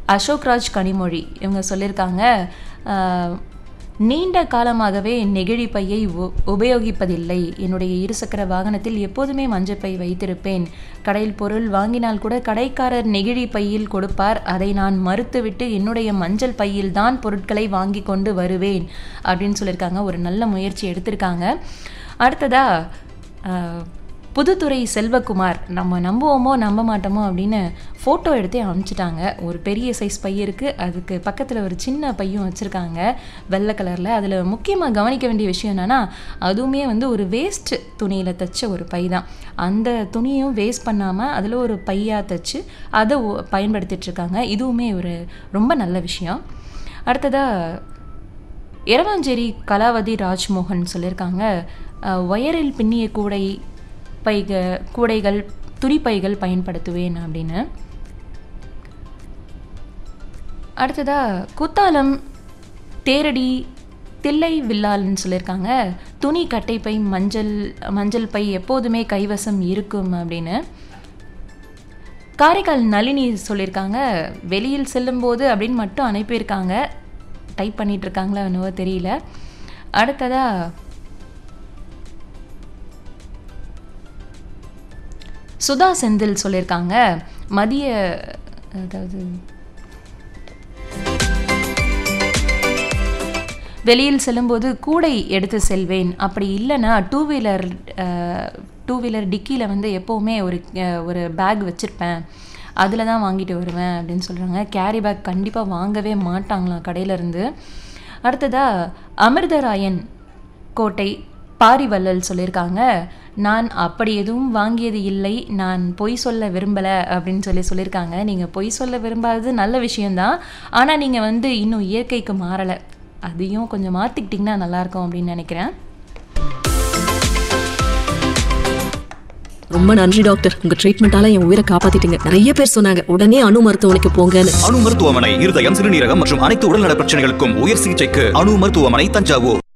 அசோக்ராஜ் கனிமொழி இவங்க சொல்லியிருக்காங்க ஆஹ், நீண்ட காலமாகவே நெகிழி பையை உ- உபயோகிப்பதில்லை என்னுடைய இருசக்கர வாகனத்தில் எப்போதுமே மஞ்சள் பை வைத்திருப்பேன் கடையில் பொருள் வாங்கினால் கூட கடைக்காரர் நெகிழி பையில் கொடுப்பார் அதை நான் மறுத்துவிட்டு என்னுடைய மஞ்சள் பையில் தான் பொருட்களை வாங்கி கொண்டு வருவேன் அப்படின்னு சொல்லியிருக்காங்க ஒரு நல்ல முயற்சி எடுத்திருக்காங்க அடுத்ததா ஆஹ், புதுத்துறை செல்வகுமார் நம்ம நம்புவோமோ நம்ப மாட்டோமோ அப்படின்னு ஃபோட்டோ எடுத்தே அனுப்பிச்சிட்டாங்க ஒரு பெரிய சைஸ் பை இருக்குது அதுக்கு பக்கத்தில் ஒரு சின்ன பையும் வச்சுருக்காங்க வெள்ளை கலரில் அதில் முக்கியமாக கவனிக்க வேண்டிய விஷயம் என்னென்னா அதுவுமே வந்து ஒரு வேஸ்ட் துணியில் தைச்ச ஒரு பை தான் அந்த துணியும் வேஸ்ட் பண்ணாமல் அதில் ஒரு பையாக தைச்சு அதை ஒ- பயன்படுத்திட்டு இருக்காங்க இதுவுமே ஒரு ரொம்ப நல்ல விஷயம் அடுத்ததாக எரவாஞ்சேரி கலாவதி ராஜ்மோகன் சொல்லியிருக்காங்க அஹ், ஒயரில் பின்னிய கூடை பைக கூடைகள் துணிப்பைகள் பயன்படுத்துவேன் அப்படின்னு அடுத்ததா குத்தாலம் தேரடி தில்லை வில்லால்னு சொல்லியிருக்காங்க துணி கட்டைப்பை மஞ்சள் மஞ்சள் பை எப்போதுமே கைவசம் இருக்கும் அப்படின்னு காரைக்கால் நளினி சொல்லியிருக்காங்க வெளியில் செல்லும்போது அப்படின்னு மட்டும் அனுப்பியிருக்காங்க டைப் பண்ணிட்டு இருக்காங்களா என்னவோ தெரியல அடுத்ததா சுதா செந்தில் சொல்லியிருக்காங்க மதிய அதாவது வெளியில் செல்லும்போது கூடை எடுத்து செல்வேன் அப்படி இல்லைன்னா டூ வீலர் டூ வீலர் டிக்கியில் வந்து எப்போவுமே ஒரு அஹ், ஒரு பேக் வச்சுருப்பேன் அதில் தான் வாங்கிட்டு வருவேன் அப்படின்னு சொல்கிறாங்க கேரி பேக் கண்டிப்பாக வாங்கவே மாட்டாங்களாம் கடையிலேருந்து அடுத்ததாக அமிர்தராயன் கோட்டை பாரிவள்ளல் சொல்லியிருக்காங்க நான் அப்படி எதுவும் வாங்கியது இல்லை நான் பொய் சொல்ல விரும்பலை அப்படின்னு சொல்லி சொல்லியிருக்காங்க நீங்கள் பொய் சொல்ல விரும்பாதது நல்ல விஷயம்தான் ஆனால் நீங்கள் வந்து இன்னும் இயற்கைக்கு மாறலை அதையும் கொஞ்சம் மாற்றிக்கிட்டிங்கன்னா நல்லாயிருக்கும் அப்படின்னு நினைக்கிறேன் ரொம்ப நன்றி டாக்டர் உங்க ட்ரீட்மெண்டால என் உயிரை காப்பாத்திட்டீங்க நிறைய பேர் சொன்னாங்க உடனே அணு மருத்துவமனைக்கு போங்கன்னு அணு மருத்துவமனை இருதயம் சிறுநீரகம் மற்றும் அனைத்து உடல்நல பிரச்சனைகளுக்கும் உயர் சிகிச்சைக்கு அணு மருத்துவமனை தஞ்சாவூர்